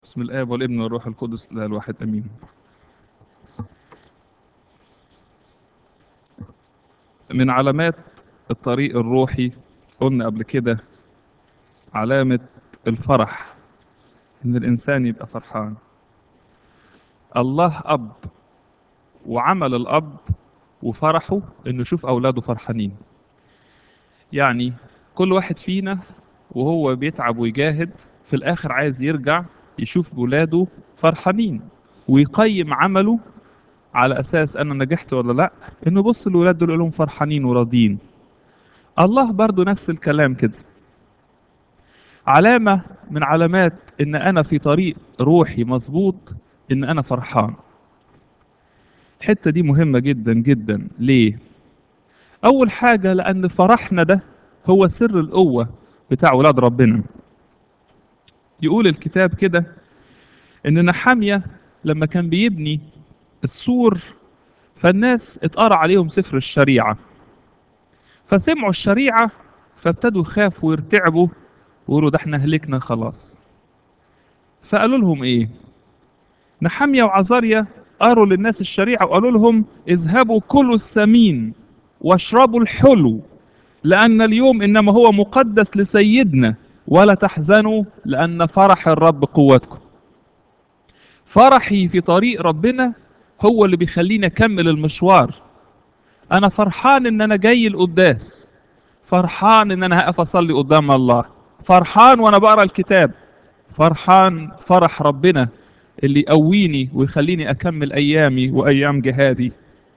بسم الآب والابن والروح القدس لا الواحد أمين من علامات الطريق الروحي قلنا قبل كده علامة الفرح إن الإنسان يبقى فرحان الله أب وعمل الأب وفرحه إنه يشوف أولاده فرحانين يعني كل واحد فينا وهو بيتعب ويجاهد في الآخر عايز يرجع يشوف ولاده فرحانين ويقيم عمله على أساس أنا نجحت ولا لأ إنه بص الولاد دول لهم فرحانين وراضيين الله برضو نفس الكلام كده علامة من علامات إن أنا في طريق روحي مظبوط إن أنا فرحان الحتة دي مهمة جدا جدا ليه؟ أول حاجة لأن فرحنا ده هو سر القوة بتاع ولاد ربنا يقول الكتاب كده ان نحامية لما كان بيبني السور فالناس اتقرا عليهم سفر الشريعة فسمعوا الشريعة فابتدوا يخافوا ويرتعبوا ويقولوا ده احنا هلكنا خلاص فقالوا لهم ايه نحامية وعزاريا قروا للناس الشريعة وقالوا لهم اذهبوا كلوا السمين واشربوا الحلو لأن اليوم إنما هو مقدس لسيدنا ولا تحزنوا لأن فرح الرب قوتكم فرحي في طريق ربنا هو اللي بيخليني أكمل المشوار أنا فرحان إن أنا جاي القداس فرحان إن أنا هقف أصلي قدام الله فرحان وأنا بقرأ الكتاب فرحان فرح ربنا اللي يقويني ويخليني أكمل أيامي وأيام جهادي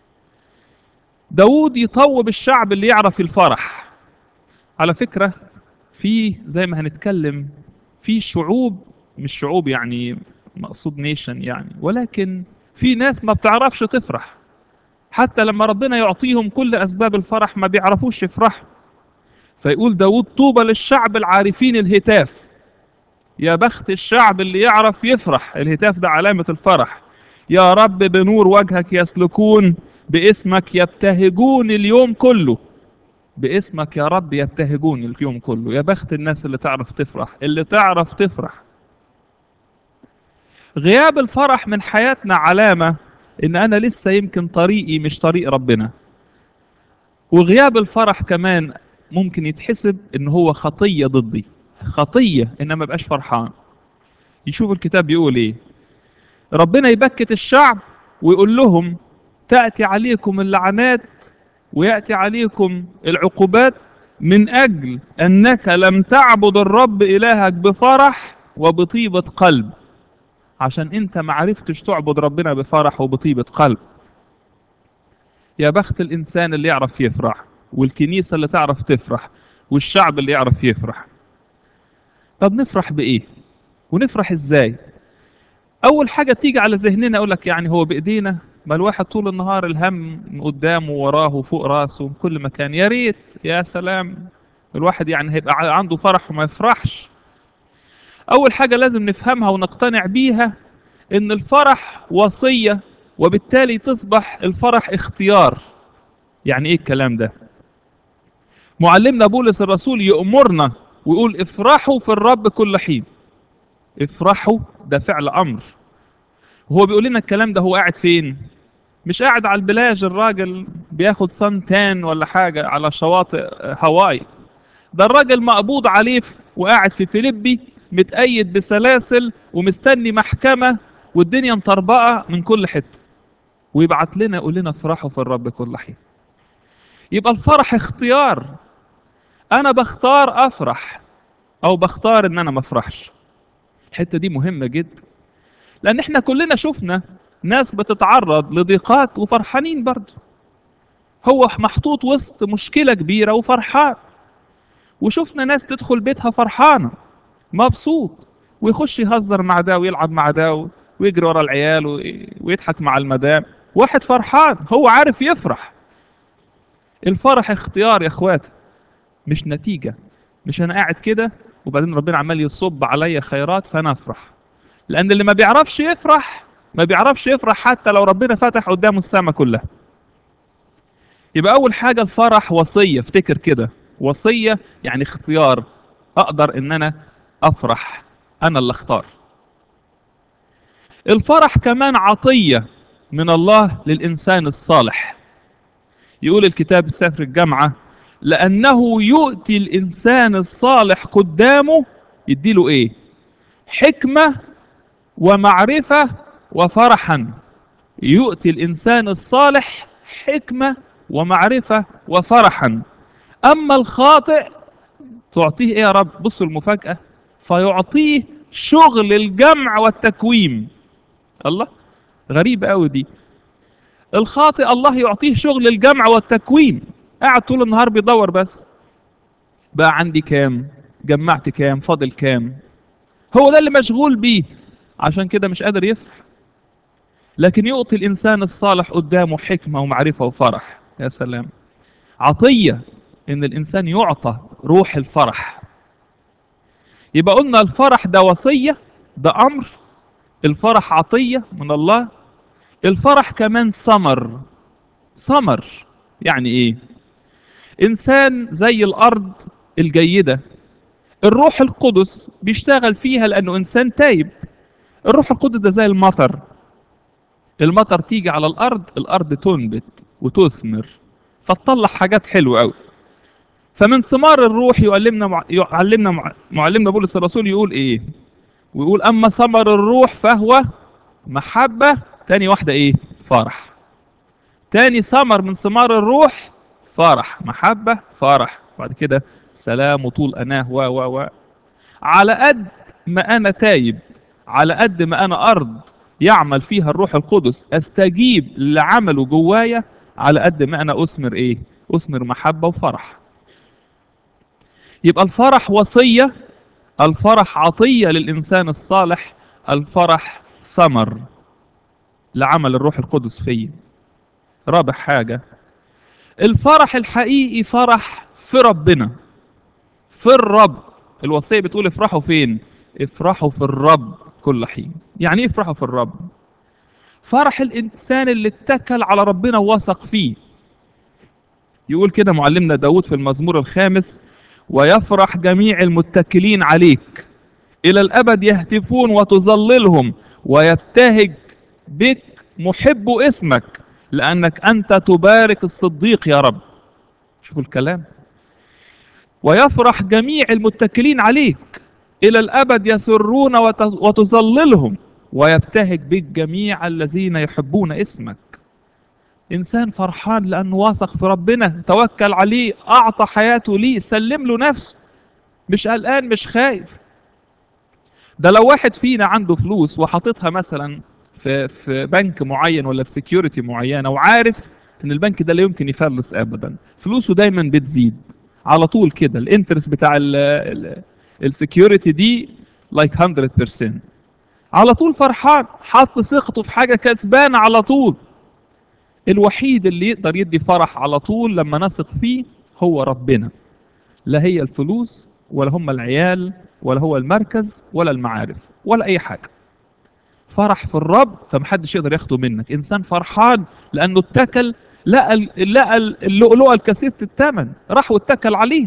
داود يطوب الشعب اللي يعرف الفرح على فكرة في زي ما هنتكلم في شعوب مش شعوب يعني مقصود نيشن يعني ولكن في ناس ما بتعرفش تفرح حتى لما ربنا يعطيهم كل أسباب الفرح ما بيعرفوش يفرحوا فيقول داود طوبى للشعب العارفين الهتاف يا بخت الشعب اللي يعرف يفرح الهتاف ده علامة الفرح يا رب بنور وجهك يسلكون باسمك يبتهجون اليوم كله باسمك يا رب يبتهجون اليوم كله يا بخت الناس اللي تعرف تفرح اللي تعرف تفرح غياب الفرح من حياتنا علامة ان انا لسه يمكن طريقي مش طريق ربنا وغياب الفرح كمان ممكن يتحسب ان هو خطية ضدي خطية ان ما بقاش فرحان يشوف الكتاب بيقول ايه ربنا يبكت الشعب ويقول لهم تأتي عليكم اللعنات ويأتي عليكم العقوبات من أجل أنك لم تعبد الرب إلهك بفرح وبطيبة قلب عشان أنت ما عرفتش تعبد ربنا بفرح وبطيبة قلب يا بخت الإنسان اللي يعرف يفرح والكنيسة اللي تعرف تفرح والشعب اللي يعرف يفرح طب نفرح بإيه ونفرح إزاي أول حاجة تيجي على ذهننا أقول لك يعني هو بإيدينا ما الواحد طول النهار الهم قدامه وراه وفوق راسه في كل مكان يا ريت يا سلام الواحد يعني هيبقى عنده فرح وما يفرحش اول حاجه لازم نفهمها ونقتنع بيها ان الفرح وصيه وبالتالي تصبح الفرح اختيار يعني ايه الكلام ده معلمنا بولس الرسول يأمرنا ويقول افرحوا في الرب كل حين افرحوا ده فعل امر وهو بيقول لنا الكلام ده هو قاعد فين مش قاعد على البلاج الراجل بياخد سان تان ولا حاجة على شواطئ هاواي ده الراجل مقبوض عليه وقاعد في فيليبي متأيد بسلاسل ومستني محكمة والدنيا مطربقة من كل حتة ويبعت لنا يقول لنا افرحوا في الرب كل حين يبقى الفرح اختيار انا بختار افرح او بختار ان انا ما افرحش الحته دي مهمه جدا لان احنا كلنا شفنا ناس بتتعرض لضيقات وفرحانين برضه هو محطوط وسط مشكلة كبيرة وفرحان وشفنا ناس تدخل بيتها فرحانة مبسوط ويخش يهزر مع ده ويلعب مع ده ويجري ورا العيال ويضحك مع المدام واحد فرحان هو عارف يفرح الفرح اختيار يا اخواتي مش نتيجة مش انا قاعد كده وبعدين ربنا عمال يصب عليا خيرات فانا افرح لان اللي ما بيعرفش يفرح ما بيعرفش يفرح حتى لو ربنا فتح قدامه السماء كلها يبقى اول حاجه الفرح وصيه افتكر كده وصيه يعني اختيار اقدر ان انا افرح انا اللي اختار الفرح كمان عطية من الله للإنسان الصالح يقول الكتاب سفر الجامعة لأنه يؤتي الإنسان الصالح قدامه يديله إيه حكمة ومعرفة وفرحا يؤتي الإنسان الصالح حكمة ومعرفة وفرحا أما الخاطئ تعطيه إيه يا رب بصوا المفاجأة فيعطيه شغل الجمع والتكويم الله غريب قوي دي الخاطئ الله يعطيه شغل الجمع والتكوين قاعد طول النهار بيدور بس بقى عندي كام جمعت كام فاضل كام هو ده اللي مشغول بيه عشان كده مش قادر يفرح لكن يعطي الإنسان الصالح قدامه حكمة ومعرفة وفرح يا سلام عطية إن الإنسان يعطى روح الفرح يبقى قلنا الفرح ده وصية ده أمر الفرح عطية من الله الفرح كمان ثمر ثمر يعني إيه إنسان زي الأرض الجيدة الروح القدس بيشتغل فيها لأنه إنسان تايب الروح القدس ده زي المطر المطر تيجي على الأرض الأرض تنبت وتثمر فتطلع حاجات حلوة قوي فمن ثمار الروح يعلمنا مع... يعلمنا مع... معلمنا بولس الرسول يقول ايه ويقول اما ثمر الروح فهو محبة تاني واحدة ايه فرح تاني ثمر من ثمار الروح فرح محبة فرح بعد كده سلام وطول أناه و و و على قد ما أنا تايب على قد ما أنا أرض يعمل فيها الروح القدس أستجيب لعمله جوايا على قد ما أنا أثمر إيه أثمر محبة وفرح يبقى الفرح وصية الفرح عطية للإنسان الصالح الفرح ثمر لعمل الروح القدس فيه رابع حاجة الفرح الحقيقي فرح في ربنا في الرب الوصية بتقول افرحوا فين افرحوا في الرب كل حين يعني ايه افرحوا في الرب فرح الإنسان اللي اتكل على ربنا ووثق فيه يقول كده معلمنا داود في المزمور الخامس ويفرح جميع المتكلين عليك إلى الأبد يهتفون وتظللهم ويبتهج بك محب اسمك لأنك أنت تبارك الصديق يا رب شوفوا الكلام ويفرح جميع المتكلين عليك إلى الأبد يسرون وتظللهم ويبتهج بك جميع الذين يحبون اسمك إنسان فرحان لأنه واثق في ربنا توكل عليه أعطى حياته ليه سلم له نفسه مش قلقان مش خايف ده لو واحد فينا عنده فلوس وحاططها مثلا في في بنك معين ولا في سكيورتي معينه وعارف ان البنك ده لا يمكن يفلس ابدا فلوسه دايما بتزيد على طول كده الانترست بتاع السكيورتي دي لايك like 100% على طول فرحان حط ثقته في حاجه كسبانه على طول الوحيد اللي يقدر يدي فرح على طول لما نثق فيه هو ربنا لا هي الفلوس ولا هم العيال ولا هو المركز ولا المعارف ولا اي حاجه فرح في الرب فمحدش يقدر ياخده منك انسان فرحان لانه اتكل لقى لقى اللؤلؤه الكثيره الثمن راح واتكل عليه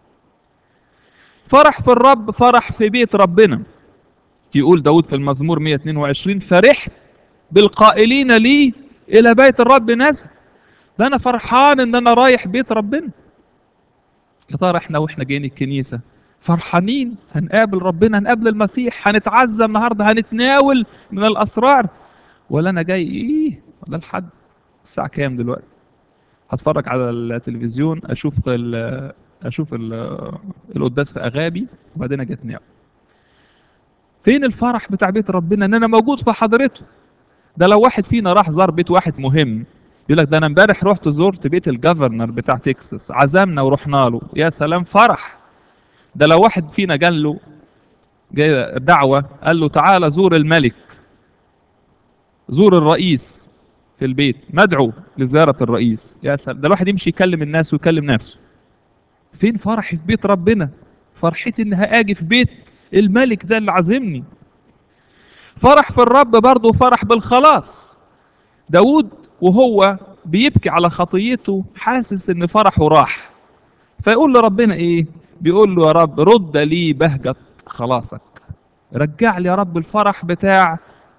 فرح في الرب فرح في بيت ربنا يقول داود في المزمور 122 فرحت بالقائلين لي الى بيت الرب نزل ده انا فرحان ان انا رايح بيت ربنا يا ترى احنا واحنا جايين الكنيسه فرحانين هنقابل ربنا هنقابل المسيح هنتعزى النهارده هنتناول من الاسرار ولا انا جاي ايه ولا لحد الساعه كام دلوقتي هتفرج على التلفزيون اشوف ال اشوف ال القداس في اغابي وبعدين اجي اتناول فين الفرح بتاع بيت ربنا ان انا موجود في حضرته ده لو واحد فينا راح زار بيت واحد مهم يقول لك ده انا امبارح رحت زرت بيت الجفرنر بتاع تكساس عزمنا ورحنا له يا سلام فرح ده لو واحد فينا قال له جاي دعوه قال له تعالى زور الملك زور الرئيس في البيت مدعو لزياره الرئيس يا سلام ده الواحد يمشي يكلم الناس ويكلم نفسه فين فرحي في بيت ربنا فرحتي ان هاجي في بيت الملك ده اللي عازمني فرح في الرب برضه فرح بالخلاص داود وهو بيبكي على خطيته حاسس ان فرحه راح فيقول لربنا ايه بيقول له يا رب رد لي بهجة خلاصك رجع لي يا رب الفرح بتاع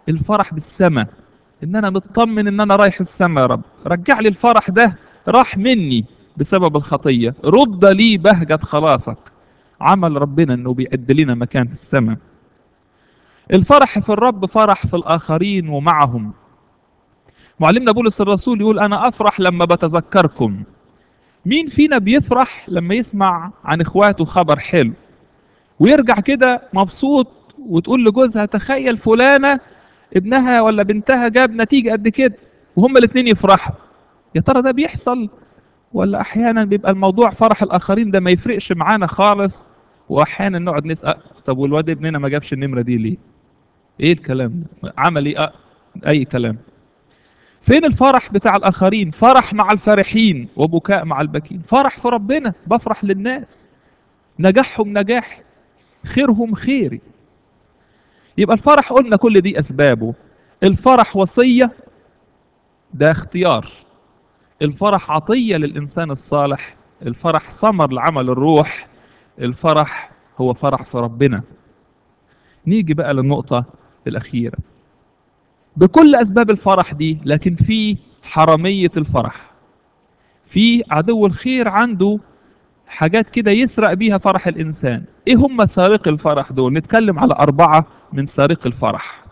الفرح بالسماء ان انا مطمن ان انا رايح السماء يا رب رجع لي الفرح ده راح مني بسبب الخطيه رد لي بهجه خلاصك عمل ربنا انه بيعد لنا مكان في السماء الفرح في الرب فرح في الاخرين ومعهم معلمنا بولس الرسول يقول انا افرح لما بتذكركم مين فينا بيفرح لما يسمع عن اخواته خبر حلو ويرجع كده مبسوط وتقول لجوزها تخيل فلانه ابنها ولا بنتها جاب نتيجه قد كده وهما الاثنين يفرحوا يا ترى ده بيحصل ولا احيانا بيبقى الموضوع فرح الاخرين ده ما يفرقش معانا خالص واحيانا نقعد نسال طب والواد ابننا ما جابش النمره دي ليه ايه الكلام ده عمل ايه أه. اي كلام فين الفرح بتاع الاخرين فرح مع الفرحين وبكاء مع البكين فرح في ربنا بفرح للناس نجاحهم نجاحي خيرهم خيري يبقى الفرح قلنا كل دي اسبابه الفرح وصيه ده اختيار الفرح عطيه للانسان الصالح الفرح ثمر لعمل الروح الفرح هو فرح في ربنا نيجي بقى للنقطه الاخيره بكل اسباب الفرح دي لكن في حراميه الفرح في عدو الخير عنده حاجات كده يسرق بيها فرح الانسان ايه هم سارق الفرح دول نتكلم على اربعه من سارق الفرح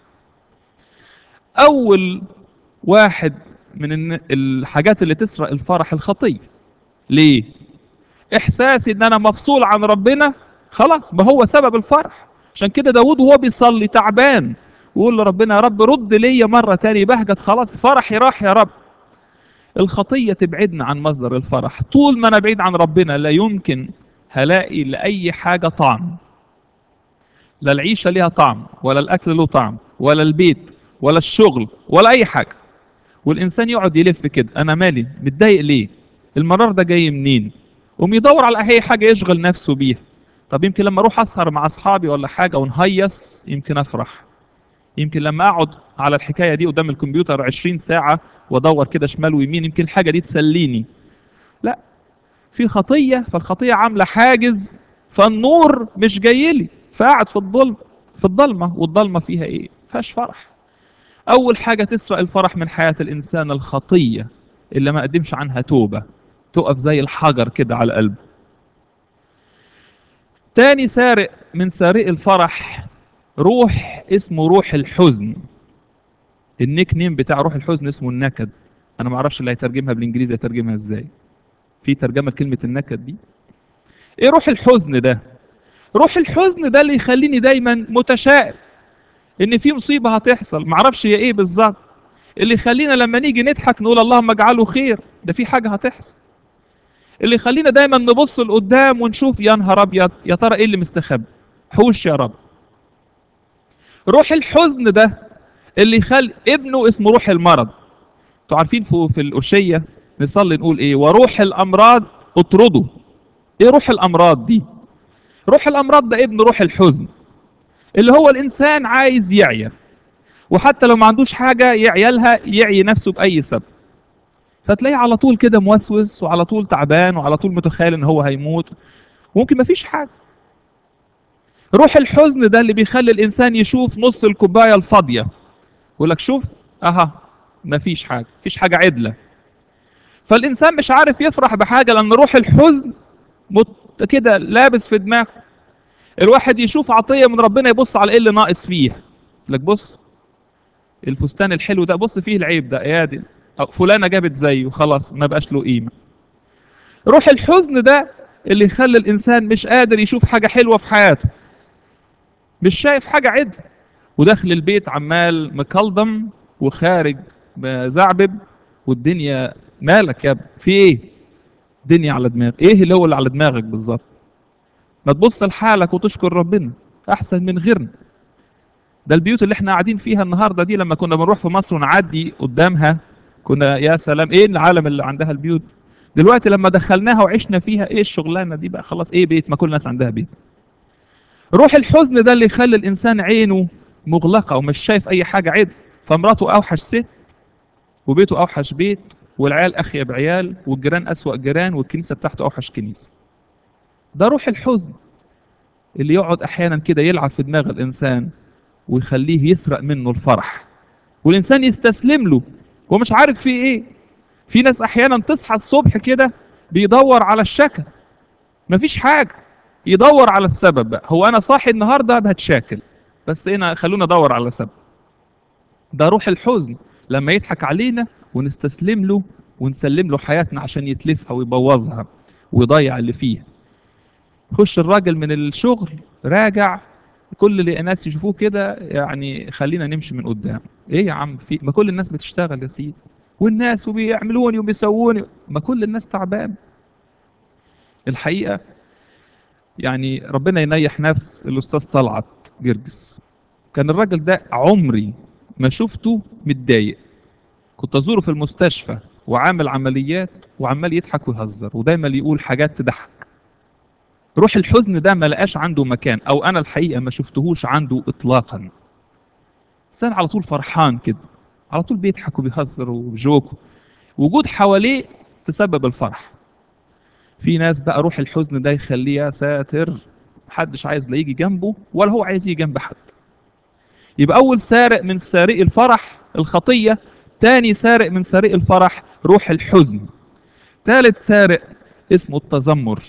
اول واحد من الحاجات اللي تسرق الفرح الخطيه ليه احساسي ان انا مفصول عن ربنا خلاص ما هو سبب الفرح عشان كده داود وهو بيصلي تعبان ويقول لربنا يا رب رد ليا مره تاني بهجه خلاص فرحي راح يا رب الخطيه تبعدنا عن مصدر الفرح طول ما انا بعيد عن ربنا لا يمكن هلاقي لاي حاجه طعم لا العيشه ليها طعم ولا الاكل له طعم ولا البيت ولا الشغل ولا اي حاجه والانسان يقعد يلف كده انا مالي متضايق ليه المرار ده جاي منين قوم يدور على اي حاجه يشغل نفسه بيها طب يمكن لما اروح اسهر مع اصحابي ولا حاجه ونهيص يمكن افرح يمكن لما اقعد على الحكايه دي قدام الكمبيوتر 20 ساعه وادور كده شمال ويمين يمكن الحاجه دي تسليني لا في خطيه فالخطيه عامله حاجز فالنور مش جاي لي فقاعد في الظلم في الضلمه والضلمه فيها ايه فيهاش فرح اول حاجه تسرق الفرح من حياه الانسان الخطيه اللي ما قدمش عنها توبه تقف زي الحجر كده على قلبه تاني سارق من سارق الفرح روح اسمه روح الحزن النيك نيم بتاع روح الحزن اسمه النكد انا ما اعرفش اللي هيترجمها بالانجليزي هيترجمها ازاي في ترجمه كلمه النكد دي ايه روح الحزن ده روح الحزن ده اللي يخليني دايما متشائم ان في مصيبه هتحصل ما اعرفش هي ايه بالظبط اللي يخلينا لما نيجي نضحك نقول اللهم اجعله خير ده في حاجه هتحصل اللي يخلينا دايما نبص لقدام ونشوف يا نهار ابيض يا ترى ايه اللي مستخبي حوش يا رب روح الحزن ده اللي يخلي ابنه اسمه روح المرض انتوا عارفين في في الأشية نصلي نقول ايه وروح الامراض اطرده ايه روح الامراض دي روح الامراض ده ابن روح الحزن اللي هو الانسان عايز يعيا وحتى لو ما عندوش حاجه يعيالها يعي نفسه باي سبب فتلاقيه على طول كده موسوس وعلى طول تعبان وعلى طول متخيل ان هو هيموت وممكن ما فيش حاجه روح الحزن ده اللي بيخلي الانسان يشوف نص الكوبايه الفاضيه يقول لك شوف اها ما فيش حاجه فيش حاجه عدله فالانسان مش عارف يفرح بحاجه لان روح الحزن مت كده لابس في دماغه الواحد يشوف عطيه من ربنا يبص على ايه اللي ناقص فيه لك بص الفستان الحلو ده بص فيه العيب ده يا دي فلانه جابت زيه خلاص ما بقاش له قيمه روح الحزن ده اللي يخلي الانسان مش قادر يشوف حاجه حلوه في حياته مش شايف حاجه عدل وداخل البيت عمال مكلضم وخارج مزعبب والدنيا مالك يا ابني في ايه دنيا على دماغك ايه اللي هو اللي على دماغك بالظبط ما تبص لحالك وتشكر ربنا احسن من غيرنا ده البيوت اللي احنا قاعدين فيها النهارده دي لما كنا بنروح في مصر ونعدي قدامها كنا يا سلام ايه العالم اللي عندها البيوت دلوقتي لما دخلناها وعشنا فيها ايه الشغلانه دي بقى خلاص ايه بيت ما كل الناس عندها بيت روح الحزن ده اللي يخلي الانسان عينه مغلقه ومش شايف اي حاجه عدل فمراته اوحش ست وبيته اوحش بيت والعيال اخيب عيال والجيران اسوا جيران والكنيسه بتاعته اوحش كنيسه ده روح الحزن اللي يقعد احيانا كده يلعب في دماغ الانسان ويخليه يسرق منه الفرح والإنسان يستسلم له هو مش عارف في إيه في ناس أحيانا تصحى الصبح كده بيدور على الشكا مفيش حاجة يدور على السبب بقى هو أنا صاحي النهاردة هتشاكل بس هنا خلونا ندور على سبب ده روح الحزن لما يضحك علينا ونستسلم له ونسلم له حياتنا عشان يتلفها ويبوظها ويضيع اللي فيها يخش الراجل من الشغل راجع كل اللي الناس يشوفوه كده يعني خلينا نمشي من قدام ايه يا عم في ما كل الناس بتشتغل يا سيدي والناس وبيعملوني وبيسووني ما كل الناس تعبان الحقيقه يعني ربنا ينيح نفس الاستاذ طلعت جرجس كان الراجل ده عمري ما شفته متضايق كنت ازوره في المستشفى وعامل عمليات وعمال يضحك ويهزر ودايما يقول حاجات تضحك روح الحزن ده ما لقاش عنده مكان او انا الحقيقه ما شفتهوش عنده اطلاقا انسان على طول فرحان كده على طول بيضحك وبيهزر وبجوك وجود حواليه تسبب الفرح في ناس بقى روح الحزن ده يخليه يا ساتر محدش عايز لا يجي جنبه ولا هو عايز يجي جنب حد يبقى اول سارق من سارق الفرح الخطيه تاني سارق من سارق الفرح روح الحزن ثالث سارق اسمه التذمر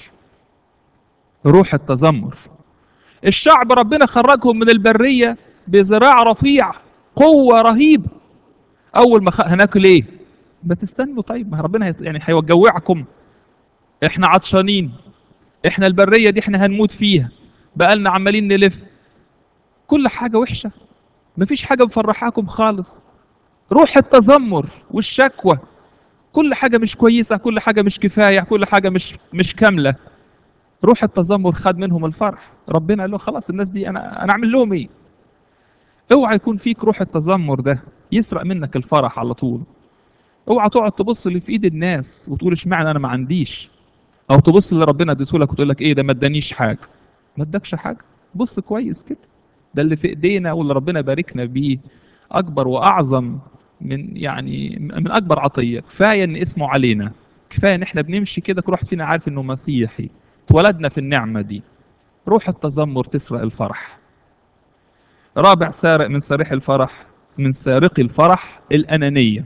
روح التذمر الشعب ربنا خرجهم من البرية بذراع رفيع قوة رهيبة أول ما خ... هناكل إيه؟ بتستنوا طيب ما ربنا هيست... يعني هيوجوعكم إحنا عطشانين إحنا البرية دي إحنا هنموت فيها بقالنا عمالين نلف كل حاجة وحشة مفيش حاجة مفرحاكم خالص روح التذمر والشكوى كل حاجة مش كويسة كل حاجة مش كفاية كل حاجة مش مش كاملة روح التذمر خد منهم الفرح ربنا قال له خلاص الناس دي انا انا اعمل لهم ايه اوعى يكون فيك روح التذمر ده يسرق منك الفرح على طول اوعى تقعد تبص اللي في ايد الناس وتقول اشمعنى انا ما عنديش او تبص اللي ربنا اديته لك وتقول لك ايه ده ما ادانيش حاجه ما ادكش حاجه بص كويس كده ده اللي في ايدينا واللي ربنا باركنا بيه اكبر واعظم من يعني من اكبر عطيه كفايه ان اسمه علينا كفايه ان احنا بنمشي كده كل واحد فينا عارف انه مسيحي اتولدنا في النعمة دي روح التذمر تسرق الفرح رابع سارق من سارق الفرح من سارق الفرح الأنانية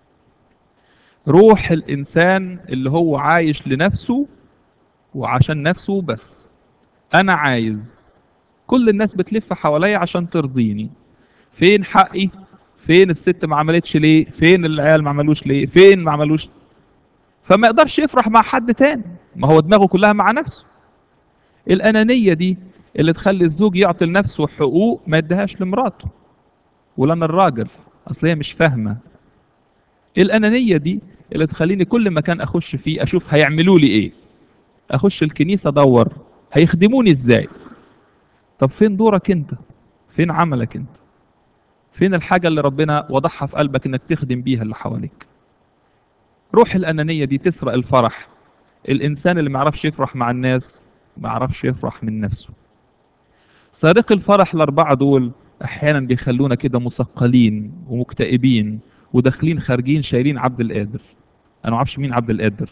روح الإنسان اللي هو عايش لنفسه وعشان نفسه بس أنا عايز كل الناس بتلف حواليا عشان ترضيني فين حقي فين الست ما عملتش ليه فين العيال ما عملوش ليه فين ما عملوش فما يقدرش يفرح مع حد تاني ما هو دماغه كلها مع نفسه الأنانية دي اللي تخلي الزوج يعطي لنفسه حقوق ما يديهاش لمراته ولما الراجل أصل هي مش فاهمة الأنانية دي اللي تخليني كل مكان أخش فيه أشوف هيعملوا لي إيه أخش الكنيسة أدور هيخدموني إزاي طب فين دورك أنت فين عملك أنت فين الحاجة اللي ربنا وضعها في قلبك إنك تخدم بيها اللي حواليك روح الأنانية دي تسرق الفرح الإنسان اللي ما يعرفش يفرح مع الناس ما يعرفش يفرح من نفسه سارق الفرح الأربعة دول أحيانا بيخلونا كده مثقلين ومكتئبين وداخلين خارجين شايلين عبد القادر أنا ما أعرفش مين عبد القادر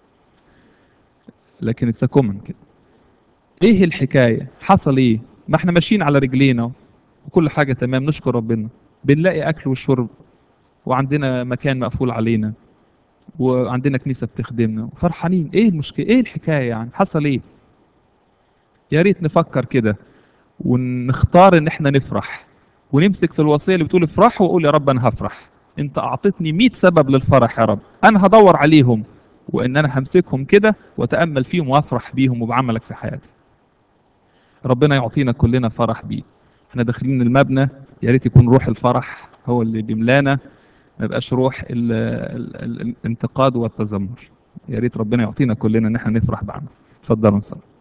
لكن اتس كومن كده إيه الحكاية حصل إيه ما إحنا ماشيين على رجلينا وكل حاجة تمام نشكر ربنا بنلاقي أكل وشرب وعندنا مكان مقفول علينا وعندنا كنيسة بتخدمنا وفرحانين ايه المشكلة ايه الحكاية يعني حصل ايه يا ريت نفكر كده ونختار ان احنا نفرح ونمسك في الوصية اللي بتقول افرح واقول يا رب انا هفرح انت اعطيتني 100 سبب للفرح يا رب انا هدور عليهم وان انا همسكهم كده واتامل فيهم وافرح بيهم وبعملك في حياتي ربنا يعطينا كلنا فرح بيه احنا داخلين المبنى يا ريت يكون روح الفرح هو اللي بيملانا ما يبقاش روح ال ال ال الانتقاد والتذمر يا ريت ربنا يعطينا كلنا ان احنا نفرح بعمل اتفضلوا نصلي